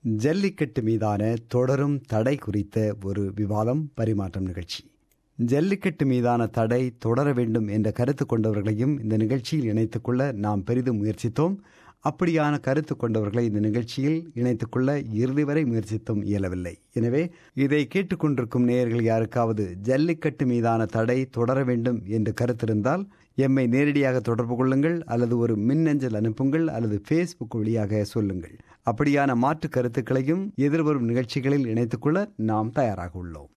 ஜல்லிக்கட்டு மீதான தொடரும் தடை குறித்த ஒரு விவாதம் பரிமாற்றம் நிகழ்ச்சி ஜல்லிக்கட்டு மீதான தடை தொடர வேண்டும் என்ற கருத்து கொண்டவர்களையும் இந்த நிகழ்ச்சியில் இணைத்துக் கொள்ள நாம் பெரிதும் முயற்சித்தோம் அப்படியான கருத்து கொண்டவர்களை இந்த நிகழ்ச்சியில் இணைத்துக் கொள்ள இறுதி வரை முயற்சித்தும் இயலவில்லை எனவே இதை கேட்டுக்கொண்டிருக்கும் நேயர்கள் யாருக்காவது ஜல்லிக்கட்டு மீதான தடை தொடர வேண்டும் என்று கருத்திருந்தால் எம்மை நேரடியாக தொடர்பு கொள்ளுங்கள் அல்லது ஒரு மின்னஞ்சல் அனுப்புங்கள் அல்லது ஃபேஸ்புக் வழியாக சொல்லுங்கள் அப்படியான மாற்று கருத்துக்களையும் எதிர்வரும் நிகழ்ச்சிகளில் இணைத்துக்கொள்ள நாம் தயாராக உள்ளோம்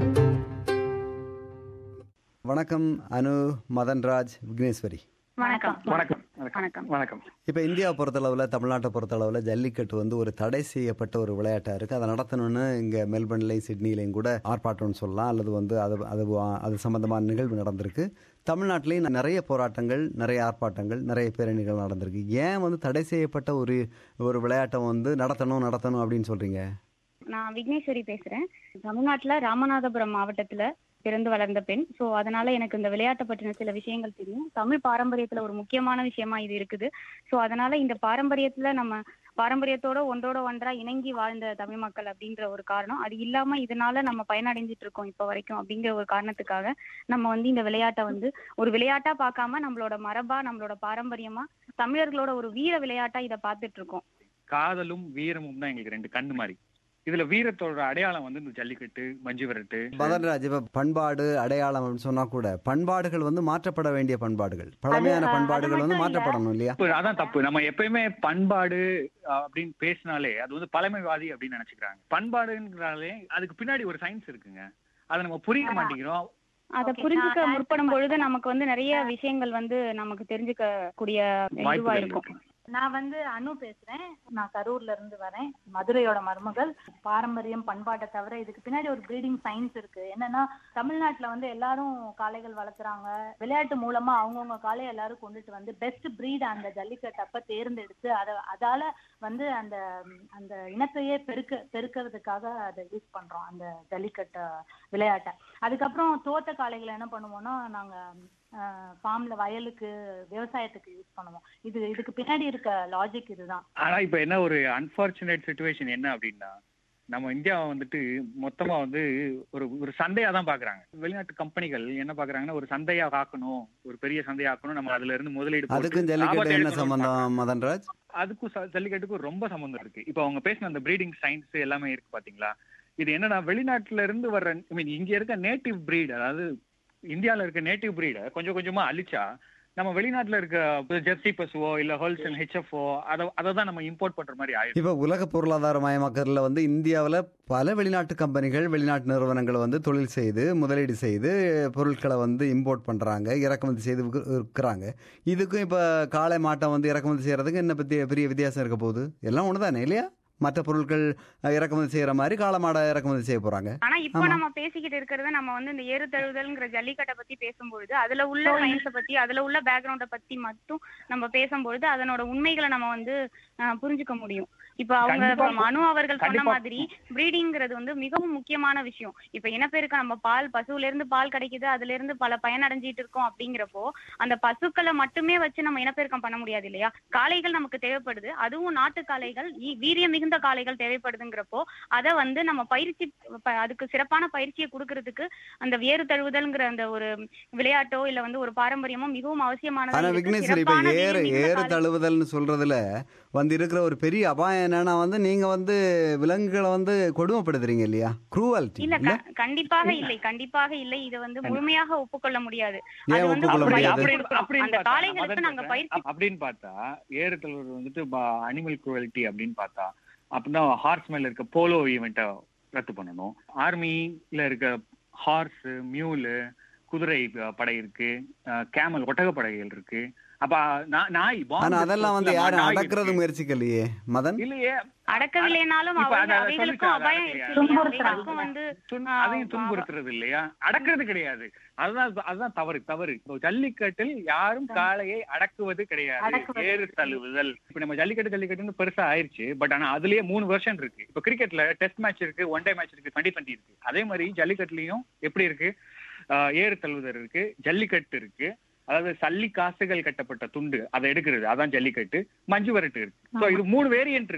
வணக்கம் அனு மதன்ராஜ் விக்னேஸ்வரி வணக்கம் வணக்கம் வணக்கம் வணக்கம் இப்போ இந்தியாவை பொறுத்தளவில் தமிழ்நாட்டை பொறுத்தளவில் ஜல்லிக்கட்டு வந்து ஒரு தடை செய்யப்பட்ட ஒரு விளையாட்டாக இருக்குது அதை நடத்தணும்னு இங்கே மெல்பர்ன்லையும் சிட்னிலையும் கூட ஆர்ப்பாட்டம்னு சொல்லலாம் அல்லது வந்து அது அது அது சம்மந்தமான நிகழ்வு நடந்திருக்கு தமிழ்நாட்டிலையும் நிறைய போராட்டங்கள் நிறைய ஆர்ப்பாட்டங்கள் நிறைய பேரணிகள் நடந்திருக்கு ஏன் வந்து தடை செய்யப்பட்ட ஒரு ஒரு விளையாட்டை வந்து நடத்தணும் நடத்தணும் அப்படின்னு சொல்கிறீங்க நான் விக்னேஸ்வரி பேசுறேன் தமிழ்நாட்டுல ராமநாதபுரம் மாவட்டத்துல பிறந்து வளர்ந்த பெண் சோ அதனால எனக்கு இந்த விளையாட்டை பற்றின சில விஷயங்கள் தெரியும் தமிழ் பாரம்பரியத்துல ஒரு முக்கியமான விஷயமா இது இருக்குது சோ அதனால இந்த பாரம்பரியத்துல நம்ம பாரம்பரியத்தோட ஒன்றோட ஒன்றா இணங்கி வாழ்ந்த தமிழ் மக்கள் அப்படின்ற ஒரு காரணம் அது இல்லாம இதனால நம்ம பயனடைஞ்சிட்டு இருக்கோம் இப்ப வரைக்கும் அப்படிங்கிற ஒரு காரணத்துக்காக நம்ம வந்து இந்த விளையாட்டை வந்து ஒரு விளையாட்டா பார்க்காம நம்மளோட மரபா நம்மளோட பாரம்பரியமா தமிழர்களோட ஒரு வீர விளையாட்டா இதை பார்த்துட்டு இருக்கோம் காதலும் வீரமும் தான் எங்களுக்கு ரெண்டு கண்ணு மாதிரி இதுல வீரத்தோட அடையாளம் வந்து இந்த ஜல்லிக்கட்டு மஞ்சு விரட்டு பதன்ராஜ் இப்போ பண்பாடு அடையாளம் அப்படின்னு சொன்னா கூட பண்பாடுகள் வந்து மாற்றப்பட வேண்டிய பண்பாடுகள் பழமையான அது பண்பாடுகள் வந்து மட்டும் இல்ல. மாற்றப்படணும் இல்லையா தப்பு, அதான் தப்பு நம்ம எப்பயுமே பண்பாடு அஹ், அப்படின்னு பேசினாலே அது வந்து பழமைவாதி அப்படின்னு நினைச்சுக்கிறாங்க பண்பாடுங்கிறாலே அதுக்கு பின்னாடி ஒரு சயின்ஸ் இருக்குங்க அதை நம்ம புரிய மாட்டேங்கிறோம் அதை Okay, புரிஞ்சுக்க நான் முற்படும் பொழுது நமக்கு வந்து நிறைய விஷயங்கள் வந்து நமக்கு தெரிஞ்சுக்க கூடிய இதுவா வாய்ப்புகள் இருக்கும் இருக்கு நான் வந்து அனு பேசுறேன் நான் கரூர்ல இருந்து வரேன் மதுரையோட மருமகள் பாரம்பரியம் பண்பாட்டை தவிர இதுக்கு பின்னாடி ஒரு ப்ரீடிங் சயின்ஸ் இருக்கு என்னன்னா தமிழ்நாட்டுல வந்து எல்லாரும் காளைகள் வளர்க்குறாங்க விளையாட்டு மூலமா அவங்கவுங்க காளையை எல்லாரும் கொண்டுட்டு வந்து பெஸ்ட் breed அந்த ஜல்லிக்கட்டப்ப தேர்ந்தெடுத்து அதை அதால வந்து அந்த அந்த இனத்தையே பெருக்க பெருக்கிறதுக்காக அதை யூஸ் பண்றோம் அந்த ஜல்லிக்கட்டு விளையாட்டை அதுக்கப்புறம் தோத்த காளைகளை என்ன பண்ணுவோம்னா நாங்க ஃபார்ம்ல வயலுக்கு விவசாயத்துக்கு யூஸ் பண்ணுவோம் இது இதுக்கு பின்னாடி இருக்க லாஜிக் இதுதான் ஆனா இப்ப என்ன ஒரு அன்பார்ச்சுனேட் சுச்சுவேஷன் என்ன அப்படின்னா நம்ம இந்தியாவை வந்துட்டு மொத்தமா வந்து ஒரு ஒரு சந்தையா தான் பாக்குறாங்க வெளிநாட்டு கம்பெனிகள் என்ன பாக்குறாங்கன்னா ஒரு சந்தையா ஆக்கணும் ஒரு பெரிய சந்தையா ஆக்கணும் நம்ம அதுல இருந்து முதலீடு போட்டு அதுக்கும் லாபத்தை ஜல்லிக்கட்டு என்ன எடுக்கணும்னு சம்பந்தம் மதன்ராஜ் அதுக்கும் ச- ஜல்லிக்கட்டுக்கும் ரொம்ப சம்பந்தம் இருக்கு இப்போ அவங்க பேசின அந்த ப்ரீடிங் சயின்ஸ் எல்லாமே இருக்கு பாத்தீங்களா இது என்னன்னா வெளிநாட்டுல இருந்து வர்ற ஐ மீன் இங்க இருக்க நேட்டிவ் breed அதாவது இந்தியால இருக்க நேட்டிவ் breed கொஞ்சம் கொஞ்சமா அழிச்சா நம்ம வெளிநாட்டுல இருக்க ஜெர்சி பசுவோ இல்ல ஹோல்சேல் ஹெச்எஃப்ஓ அதை அதை தான் நம்ம இம்போர்ட் பண்ற மாதிரி ஆயிடும் இப்போ உலக பொருளாதார மயமாக்கத்தில் வந்து இந்தியாவில் பல வெளிநாட்டு கம்பெனிகள் வெளிநாட்டு நிறுவனங்கள் வந்து தொழில் செய்து முதலீடு செய்து பொருட்களை வந்து இம்போர்ட் பண்ணுறாங்க இறக்குமதி செய்து விற்க- விற்கிறாங்க இதுக்கும் இப்போ காளை மாட்டை வந்து இறக்குமதி செய்கிறதுக்கு என்ன பற்றி பெரிய வித்தியாசம் இருக்க போகுது எல்லாம் ஒன்று தானே இல்லையா மற்ற பொருட்கள் அஹ், இறக்குமதி செய்கிற மாதிரி காளை மாடை இறக்குமதி செய்ய போகிறாங்க ஆனா இப்போ ஆமா. நம்ம பேசிக்கிட்டு இருக்கிறது நம்ம வந்து இந்த ஏறு தழுவுதல்ங்கிற ஜல்லிக்கட்டை பத்தி பேசும்பொழுது அதுல உள்ள சயின்ஸை பத்தி அதுல உள்ள பேக்ரவுண்ட பத்தி மட்டும் நம்ம பேசும்பொழுது அதனோட உண்மைகளை நம்ம வந்து அஹ், புரிஞ்சுக்க முடியும் இப்ப அவங்க கண்டிப்பா. இப்ப மனு அவர்கள் சொன்ன கண்டிப்பா. மாதிரி ப்ரீடிங்கிறது வந்து மிகவும் முக்கியமான விஷயம் இப்ப இனப்பெருக்க நம்ம பால் பசுல இருந்து பால் கிடைக்குது அதுல இருந்து பல பயனடைஞ்சிட்டு இருக்கோம் அப்படிங்கிறப்போ அந்த பசுக்களை மட்டுமே வச்சு நம்ம இனப்பெருக்கம் பண்ண முடியாது இல்லையா காளைகள் நமக்கு தேவைப்படுது அதுவும் நாட்டு காளைகள் ஈ- வீரியம் மிகுந்த காளைகள் தேவைப்படுதுங்கிறப்போ அதை வந்து நம்ம பயிற்சி ப- அதுக்கு சிறப்பான பயிற்சியை கொடுக்கறதுக்கு அந்த வேறு தழுவுதல்ங்கிற அந்த ஒரு விளையாட்டோ இல்ல வந்து ஒரு பாரம்பரியமோ மிகவும் அவசியமானதா ஆனால் இருக்கு. விக்னேஸ்வரி இப்போ சிறப்பான ஏறு வீரியம் மிகுந்த ஏறு காளை- தழுவுதல்னு சொல்கிறதுல வந்து இருக்கிற ஒரு பெரிய அபாயம் என்னன்னா வந்து நீங்கள் வந்து விலங்குகளை வந்து கொடுமைப்படுத்துறீங்க இல்லையா குரூவல்ட்டி இல்ல இல்லை க- கண்டிப்பாக இல்லை கண்டிப்பாக இல்லை இதை வந்து முழுமையாக ஒப்புக்கொள்ள முடியாது ஏன் அது வந்து ஒப்புக்கொள்ள ஒரு அப்படி- முடியாது? பயிற்சி அப்படின்னு- கொடுக்கிறோம். அப்படின்னு அந்த பார்த்தா, காளைகளுக்கு நான் நாங்க அதான் பயிற்சி சொல்றேன். அப்படின்னு பார்த்தா ஏறுதழுவர் வந்துட்டு அனிமல் குரூவல்ட்டி அப்படின்னு பார்த்தா அப்படின்னா ஹார்ஸ் மேல இருக்க போலோ ஈவெண்ட்டை ரத்து பண்ணணும் ஆர்மில இருக்க ஹார்ஸ் மியூலு குதிரை அஹ், படை இருக்கு கேமல் ஒட்டக படைகள் இருக்கு அப்ப நா- நாய் bomb ஆனா அதெல்லாம் வந்து disposal யாரும் நாய் அடக்கிறது இருக்கு. முயற்சிக்கலையே மதன் இல்லையே அடக்கவில்லைனாலும் இப்ப அவங்க அதை அவைகளுக்கும் சொல்லிட்டேன், அதை அபாயம் அடக்கலையா? இருக்கு இல்லையா? துன்புறுத்துறாங்க. அவைகளுக்கும் வந்து துன்- ஆ, அதையும் துன்புறுத்துறது இல்லையா அடக்குறது கிடையாது அதுதான் அதுதான் தவறு தவறு இப்போ ஜல்லிக்கட்டில் யாரும் காளையை அடக்குவது கிடையாது அடக்குவது. ஏறு தழுவுதல் இப்ப நம்ம ஜல்லிக்கட்டு ஜல்லிக்கட்டுன்னு பெருசா ஆயிருச்சு பட் ஆனா அதுலயே மூணு வருஷம் இருக்கு இப்ப கிரிக்கெட்ல டெஸ்ட் மேட்ச் இருக்கு ஒன் டே மேட்ச் இருக்கு டுவெண்ட்டி டுவெண்ட்டி இருக்கு அதே மாதிரி ஜல்லிக்கட்டுலயும் எப்படி இருக்கு ஆஹ் ஏறு தழுவுதல் இருக்கு ஜல்லிக்கட்டு இருக்கு அதாவது சல்லி காசுகள் கட்டப்பட்ட துண்டு அதை எடுக்கிறது அதான் ஜல்லிக்கட்டு மஞ்சு விரட்டு இருக்கு சோ இது மூணு வேரியன்ட் இருக்கு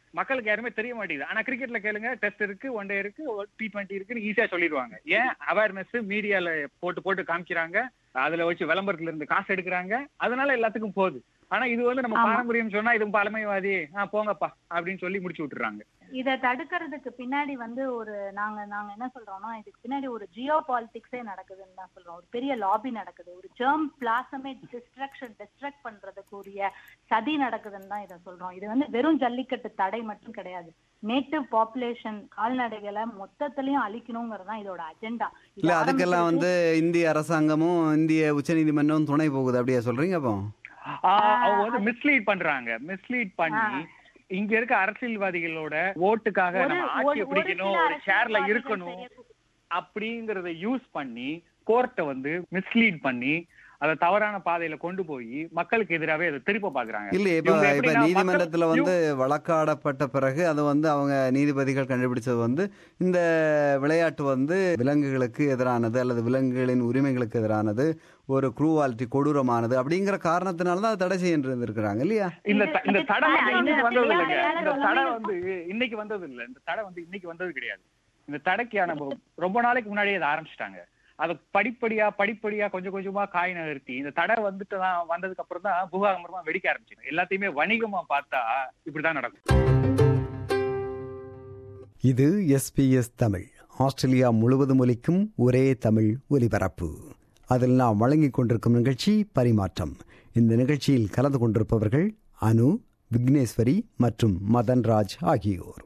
மக்களுக்கு யாருமே தெரிய மாட்டேங்குது ஆனா கிரிக்கெட்ல கேளுங்க டெஸ்ட் இருக்கு ஒன் டே இருக்கு டி டுவெண்ட்டி இருக்குன்னு ஈஸியா சொல்லிடுவாங்க ஏன் அவேர்னஸ் மீடியால போட்டு போட்டு காமிக்கிறாங்க அதுல வச்சு விளம்பரத்துல இருந்து காசு எடுக்கிறாங்க அதனால எல்லாத்துக்கும் போகுது ஆனா இது வந்து நம்ம ஆமா. பாரம்பரியம் சொன்னா இது பழமைவாதி ஆ போங்கப்பா அப்படின்னு சொல்லி முடிச்சு விட்டுறாங்க இத தடுக்கிறதுக்கு பின்னாடி வந்து ஒரு நாங்க நாங்க என்ன சொல்றோம்னா இதுக்கு பின்னாடி ஒரு ஜியோ பாலிடிக்ஸே நடக்குதுன்னு தான் சொல்றோம் ஒரு பெரிய லாபி நடக்குது ஒரு ஜெர்ம் பிளாசமே டிஸ்ட்ரக்ஷன் டிஸ்ட்ரக்ட் பண்றதுக்குரிய சதி நடக்குதுன்னு தான் இதை சொல்றோம் இது வந்து வெறும் ஜல்லிக்கட்டு தடை மட்டும் கிடையாது நேட்டிவ் பாப்புலேஷன் கால்நடைகளை மொத்தத்திலையும் அழிக்கணுங்கிறது தான் இதோட அஜெண்டா இல்ல அதுக்கெல்லாம் வந்து இந்திய அரசாங்கமும் இந்திய உச்சநீதிமன்றமும் துணை போகுது அப்படியா சொல்றீங்க அப்போ ஆ, அவங்க வந்து மிஸ்லீட் பண்றாங்க மிஸ்லீட் பண்ணி இங்க இருக்க அரசியல்வாதிகளோட ஓட்டுக்காக ஒரு- நம்ம ஒரு- ஆட்சியை ஒரு பிடிக்கணும் சில ஒரு சேர்ல அரசியல்வாதிகள் இருக்கணும் செய்ய- அப்படிங்கறத யூஸ் பண்ணி கோர்ட்டை வந்து மிஸ்லீட் பண்ணி அதை தவறான பாதையில கொண்டு போய் மக்களுக்கு எதிராவே அதை திருப்ப பாக்குறாங்க இல்ல இப்ப இவங்க இப்ப எப்படின்னா நீதிமன்றத்துல மக்கள் வந்து வழக்காடப்பட்ட பிறகு அது வந்து அவங்க நீதிபதிகள் கண்டுபிடிச்சது வந்து இந்த விளையாட்டு வந்து விலங்குகளுக்கு எதிரானது அல்லது விலங்குகளின் உரிமைகளுக்கு எதிரானது ஒரு குரூவாலிட்டி கொடூரமானது அப்படிங்கிற காரணத்தினால தான் அதை தடை செய்ய இருக்கிறாங்க இல்லையா இந்த இது- த- இந்த இது தடை வந்து தடை இன்னைக்கு வந்து வந்தது இல்லைங்க விளையாட்டு இந்த எல்லாமே தடை இருக்கும். வந்து இன்னைக்கு வந்தது இல்ல இந்த தடை வந்து இன்னைக்கு வந்தது கிடையாது இந்த தடைக்கான ரொ- ரொம்ப நாளைக்கு முன்னாடியே இதை ஆரம்பிச்சிட்டாங்க அதை படிப்படியா படிப்படியா கொஞ்சம் கொஞ்சமா காய் நகர்த்தி இந்த தடை வந்துட்டு தான் வந்ததுக்கு அப்புறம் தான் புகாகமரமா வெடிக்க ஆரம்பிச்சிடும் எல்லாத்தையுமே வணிகமா பார்த்தா இப்படிதான் நடக்கும் இது எஸ்பிஎஸ் தமிழ் ஆஸ்திரேலியா முழுவதும் ஒலிக்கும் ஒரே தமிழ் ஒலிபரப்பு அதில் நாம் வழங்கிக் கொண்டிருக்கும் நிகழ்ச்சி பரிமாற்றம் இந்த நிகழ்ச்சியில் கலந்து கொண்டிருப்பவர்கள் அனு விக்னேஸ்வரி மற்றும் மதன்ராஜ் ஆகியோர்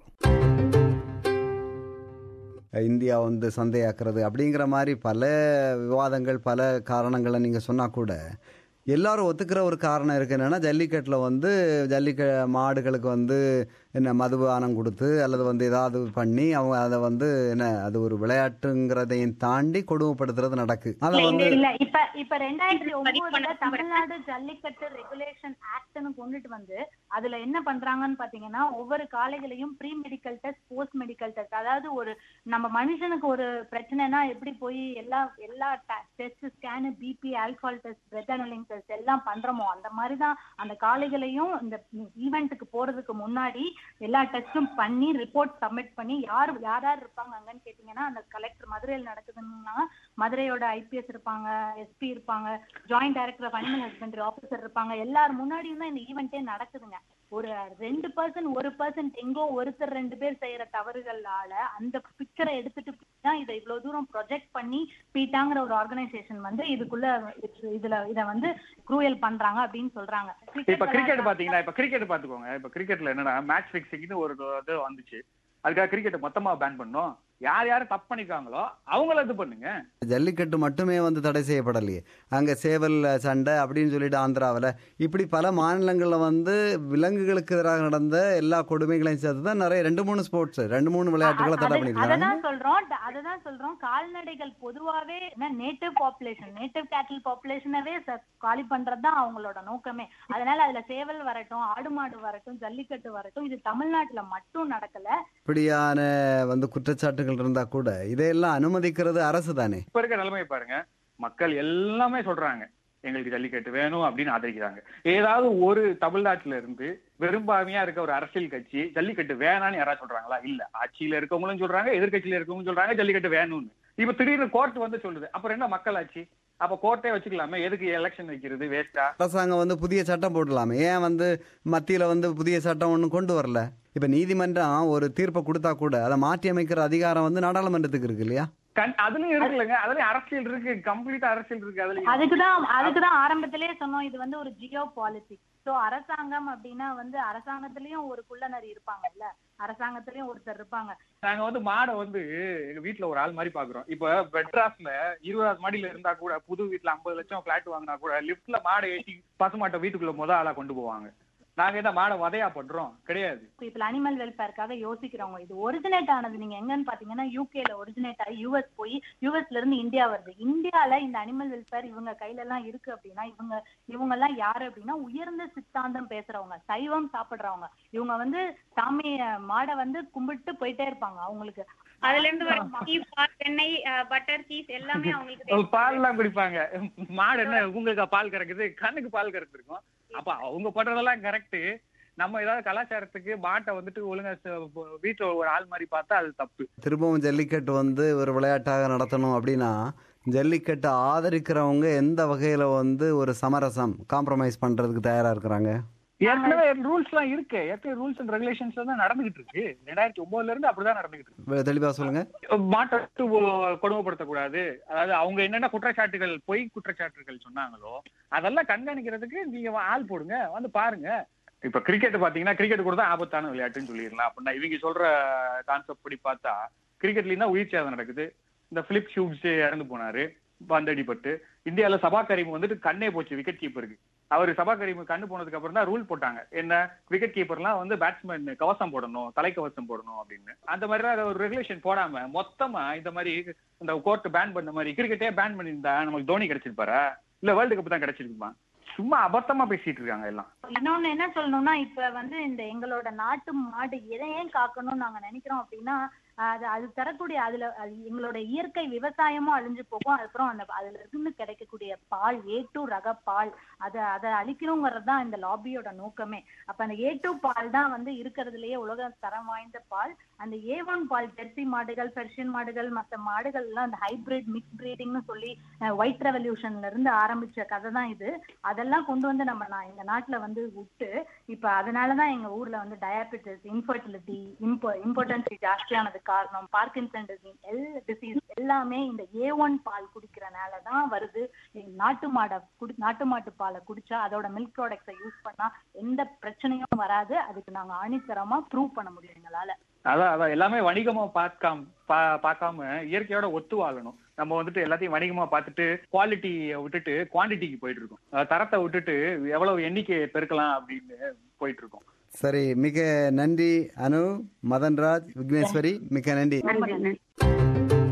இந்தியா வந்து சந்தையாக்குறது அப்படிங்கிற மாதிரி பல விவாதங்கள் பல காரணங்களை நீங்கள் சொன்னால் கூட எல்லாரும் ஒத்துக்கிற ஒரு காரணம் இருக்கு என்னன்னா ஜல்லிக்கட்டில் வந்து ஜல்லிக்க மாடுகளுக்கு வந்து என்ன மதுபானம் கொடுத்து அல்லது வந்து ஏதாவது பண்ணி அவங்க அதை வந்து என்ன அது ஒரு விளையாட்டுங்கிறதையும் தாண்டி கொடுமைப்படுத்துறது நடக்கு அதை வந்து இல்ல இப்ப இப்ப ரெண்டாயிரத்தி இது பதிவு ஒன்பதுல பண்ண தமிழ்நாடு ஜல்லிக்கட்டு ரெகுலேஷன் ஆக்ட்னு கொண்டுட்டு வந்து அதுல என்ன பண்றாங்கன்னு பாத்தீங்கன்னா ஒவ்வொரு காளைகளையும் pre medical test post medical test அதாவது ஒரு நம்ம மனுஷனுக்கு ஒரு பிரச்சனைனா எப்படி போய் எல்லா எல்லா test scan BP alcohol test breath analysing test எல்லாம் பண்றோமோ அந்த மாதிரி தான் அந்த காளைகளையும் இந்த ஈவெண்ட்டுக்கு போறதுக்கு முன்னாடி எல்லா டெஸ்டும் பண்ணி ரிப்போர்ட் சப்மிட் பண்ணி யார் யார் யார் இருப்பாங்க அங்கன்னு கேட்டீங்கன்னா அந்த கலெக்டர் மதுரையில் நடக்குதுன்னா மதுரையோட ஐபிஎஸ் இருப்பாங்க எஸ்பி இருப்பாங்க joint director of animal husbandry officer இருப்பாங்க எல்லார் முன்னாடியும் தான் இந்த ஈவெண்ட்டே நடக்குதுங்க ஒரு ரெண்டு பர்சன்ட் ஒரு பர்சன்ட் எங்கோ ஒருத்தர் ரெண்டு பேர் செய்யற தவறுகளால அந்த பிக்சரை எடுத்துட்டு தான் இதை இவ்வளவு தூரம் ப்ரொஜெக்ட் பண்ணி பீட்டாங்கிற ஒரு ஆர்கனைசேஷன் வந்து இதுக்குள்ள இது- இதுல இத வந்து க்ரூயல் பண்றாங்க அப்படின்னு சொல்றாங்க இப்ப கிரிக்கெட் பாத்தீங்கன்னா இப்ப கிரிக்கெட் பாத்துக்கோங்க இப்ப கிரிக்கெட்ல என்னன்னா மேட்ச் பிக்சிங்னு ஒரு இது வந்துச்சு அதுக்காக கிரிக்கெட் மொத்தமா பேன் பண்ணோம் யார் யார் தப்பு பண்ணிருக்காங்களோ அவங்கள இது பண்ணுங்க ஜல்லிக்கட்டு மட்டுமே வந்து தடை செய்யப்படலையே அங்கே சேவல் சண்டை அப்படின்னு சொல்லிட்டு ஆந்திராவில் இப்படி பல மாநிலங்களில் வந்து விலங்குகளுக்கு எதிராக நடந்த எல்லா கொடுமைகளையும் சேர்த்து தான் நிறைய ரெண்டு மூணு ஸ்போர்ட்ஸ் ரெண்டு மூணு விளையாட்டுகளை தடை பண்ணிருக்காங்க அததான் சொல்றோம் ட- அததான் சொல்றோம் கால்நடைகள் பொதுவாவே நேட்டிவ் பாப்புலேஷன் நேட்டிவ் கேட்டில் பாப்புலேஷனவே காலி பண்றதுதான் அவங்களோட நோக்கமே அதனால அதுல சேவல் வரட்டும் ஆடு மாடு வரட்டும் ஜல்லிக்கட்டு வரட்டும் இது தமிழ்நாட்டுல மட்டும் நடக்கல இப்படியான வந்து குற்றச்சாட்டுகள் இருந்தா கூட இதையெல்லாம் அனுமதிக்கிறது அரசு தானே இப்ப இருக்க நிலைமையை பாருங்க மக்கள் எல்லாமே சொல்றாங்க எங்களுக்கு ஜல்லிக்கட்டு வேணும் அப்படின்னு ஆதரிக்கிறாங்க ஏதாவது ஒரு தமிழ்நாட்டுல இருந்து பெரும்பான்மையா இருக்க ஒரு அரசியல் கட்சி ஜல்லிக்கட்டு வேணாம்னு யாராவது சொல்றாங்களா இல்ல ஆட்சியில இருக்கவங்களும் சொல்றாங்க எதிர்க்கட்சியில இருக்கவங்களும் சொல்றாங்க ஜல்லிக்கட்டு வேணும்னு இப்ப திடீர்னு கோர்ட் வந்து சொல்லுது அப்புறம் என்ன மக்கள் ஆட்சி அப்ப கோர்ட்டே வச்சுக்கலாமே எதுக்கு எலெக்ஷன் வைக்கிறது வேஸ்டா அரசாங்கம் வந்து புதிய சட்டம் போடலாமே ஏன் வந்து மத்தியில வந்து புதிய சட்டம் ஒன்றும் கொண்டு வரல இப்ப நீதிமன்றம் ஒரு தீர்ப்பை கொடுத்தா கூட அதை மாற்றி அமைக்கிற அதிகாரம் வந்து நாடாளுமன்றத்துக்கு இருக்கு இல்லையா கண் அதுலயும் இருக்குல்லங்க அதுலயும் அரசியல் இருக்கு கம்ப்ளீட்டா அரசியல் இருக்கு அதுலயும் அதுக்குதான் அதுக்குதான் ஆரம்பத்திலேயே சொன்னோம் இது வந்து ஒரு ஜியோ பாலிட்டிக்ஸ் சோ அரசாங்கம் அப்படின்னா வந்து அரசாங்கத்திலயும் ஒரு குள்ளநரி இருப்பாங்கல்ல அரசாங்கத்திலயும் ஒருத்தர் இருப்பாங்க நாங்க வந்து மாடை வந்து எங்க வீட்ல ஒரு ஆள் மாதிரி பாக்குறோம் இப்ப மெட்ராஸ்ல இருபதாவது மாடியில இருந்தா கூட புது வீட்ல ஐம்பது லட்சம் பிளாட் வாங்கினா கூட லிப்ட்ல மாடை ஏற்றி பசுமாட்டை வீட்டுக்குள்ள முத ஆளா கொண்டு போவாங்க நாங்க என்ன மாடை வதையா பண்றோம் கிடையாது பீப்புள் அனிமல் வெல்ஃபேருக்காக யோசிக்கிறவங்க இது ஒரிஜினேட் ஆனது நீங்க எங்கன்னு பாத்தீங்கன்னா யூகேல ஒரிஜினேட் ஆகி யூஎஸ் போய் யூஎஸ்ல இருந்து இந்தியா வருது இந்தியால இந்த அனிமல் வெல்ஃபேர் இவங்க கையில எல்லாம் இருக்கு அப்படின்னா இவங்க இவங்க எல்லாம் யாரு அப்படின்னா உயர்ந்த சித்தாந்தம் பேசுறவங்க சைவம் சாப்பிடுறவங்க இவங்க வந்து சாமி மாடை வந்து கும்பிட்டு போயிட்டே இருப்பாங்க அவங்களுக்கு அதுல இருந்து வர கீ பால் வெண்ணெய் பட்டர் சீஸ் எல்லாமே அவங்களுக்கு ஒரு தேவைப்படுது. பால் எல்லாம் குடிப்பாங்க மாடு என்ன உங்களுக்கு பால் கறக்குது கண்ணுக்கு பால் கறந்துருக்கும் அப்ப அவங்க பண்றதெல்லாம் கரெக்ட் நம்ம ஏதாவது கலாச்சாரத்துக்கு மாட்டை வந்துட்டு ஒழுங்கா ச- வீட்டுல ஒரு ஆள் மாதிரி பார்த்தா அது தப்பு திரும்பவும் ஜல்லிக்கட்டு வந்து ஒரு விளையாட்டாக நடத்தணும் அப்படின்னா ஜல்லிக்கட்டை ஆதரிக்கிறவங்க எந்த வகையில வந்து ஒரு சமரசம் காம்ப்ரமைஸ் பண்றதுக்கு தயாரா இருக்கிறாங்க ஏற்கனவே ரூல்ஸ் எல்லாம் இருக்கு ஏற்கனவே ரூல்ஸ் அண்ட் ரெகுலேஷன்ஸ் தான் நடந்துகிட்டு இருக்கு ரெண்டாயிரத்தி ஒன்பதுல இருந்து அப்படிதான் நடந்துகிட்டு இருக்கு வெ- தெளிவா சொல்லுங்க மாட்டை விட்டு ஒ- கொடுமைப்படுத்தக்கூடாது அதாவது அவங்க என்னென்ன குற்றச்சாட்டுகள் பொய் குற்றச்சாட்டுகள் சொன்னாங்களோ அதெல்லாம் கண்காணிக்கிறதுக்கு நீங்க ஆள் போடுங்க வந்து பாருங்க இப்ப கிரிக்கெட் பாத்தீங்கன்னா கிரிக்கெட் கூட தான் ஆபத்தான விளையாட்டுன்னு சொல்லிடலாம் அப்படின்னா இவங்க சொல்ற கான்செப்ட் படி பார்த்தா கிரிக்கெட்லயும் தான் உயிர் சேதம் நடக்குது இந்த பிலிப் ஹியூஸ் இறந்து போனாரு பந்தடிப்பட்டு இந்தியால சபா கரீம் வந்துட்டு கண்ணே போச்சு விக்கெட் கீப்பருக்கு அவர் சபா கரீம் கண்ணு போனதுக்கு அப்புறம் தான் ரூல் போட்டாங்க என்ன விக்கெட் கீப்பர்லாம் வந்து பேட்ஸ்மேன் கவசம் போடணும் தலைக்கவசம் போடணும் அப்படின்னு அந்த மாதிரி தான் ஒரு ரெகுலேஷன் போடாம மொத்தமா இந்த மாதிரி இந்த கோர்ட் பேன் பண்ண மாதிரி கிரிக்கெட்டே பேன் பண்ணியிருந்தா நமக்கு தோனி கிடைச்சிருப்பாரா இல்ல வேர்ல்டு கப் தான் கிடைச்சிருக்குமா சும்மா அபத்தமா பேசிட்டு இருக்காங்க எல்லாம் இன்னொன்னு என்ன சொல்லணும்னா இப்ப வந்து இந்த எங்களோட நாட்டு மாடு எதை ஏன் காக்கணும்னு நாங்க நினைக்கிறோம் அப்படின்னா அது அது தரக்கூடிய அதுல அது எங்களோட இயற்கை விவசாயமும் அழிஞ்சு போகும் அதுக்கப்புறம் அந்த அதுல இருந்து கிடைக்கக்கூடிய பால் ஏ டூ ரக பால் அதை அதை அழிக்கணுங்கிறது தான் இந்த லாபியோட நோக்கமே அப்ப அந்த ஏ டூ பால் தான் வந்து இருக்கிறதுலயே உலக தரம் வாய்ந்த பால் அந்த ஏ ஒன் பால் ஜெர்சி மாடுகள் பெர்ஷியன் மாடுகள் மற்ற மாடுகள் எல்லாம் அந்த ஹைபிரிட் மிக்ஸ் பிரீடிங்னு சொல்லி ஒயிட் ரெவல்யூஷன்ல இருந்து ஆரம்பிச்ச கதை தான் இது அதெல்லாம் கொண்டு வந்து நம்ம நான் எங்க நாட்டுல வந்து விட்டு இப்ப அதனாலதான் எங்க ஊர்ல வந்து டயாபெட்டிஸ் இன்ஃபர்டிலிட்டி இம்போ இம்பார்ட்டன்சி ஜாஸ்தியானது காரணம் பார்க்கின்சன் டிசீஸ் எல் டிசீஸ் எல்லாமே இந்த ஏ ஒன் பால் குடிக்கிறனால தான் வருது எங்க நாட்டு மாடை குடி நாட்டு மாட்டு பாலை குடிச்சா அதோட மில்க் ப்ராடக்ட்ஸை யூஸ் பண்ணா எந்த பிரச்சனையும் வராது அதுக்கு நாங்க ஆணித்தரமா ப்ரூவ் பண்ண முடியும் எங்களால அதான் அதான் எல்லாமே வணிகமா பார்க்காம பா- பார்க்காம இயற்கையோட ஒத்து வாழணும் நம்ம வந்துட்டு எல்லாத்தையும் வணிகமா பார்த்துட்டு குவாலிட்டியை விட்டுட்டு குவாண்டிட்டிக்கு போயிட்டு இருக்கோம் அஹ் தரத்தை விட்டுட்டு எவ்வளவு எண்ணிக்கை பெருக்கலாம் அப்படின்னு போயிட்டு இருக்கோம் சரி மிக நன்றி அனு மதன்ராஜ் விக்னேஸ்வரி மிக நன்றி நன்றி நன்றி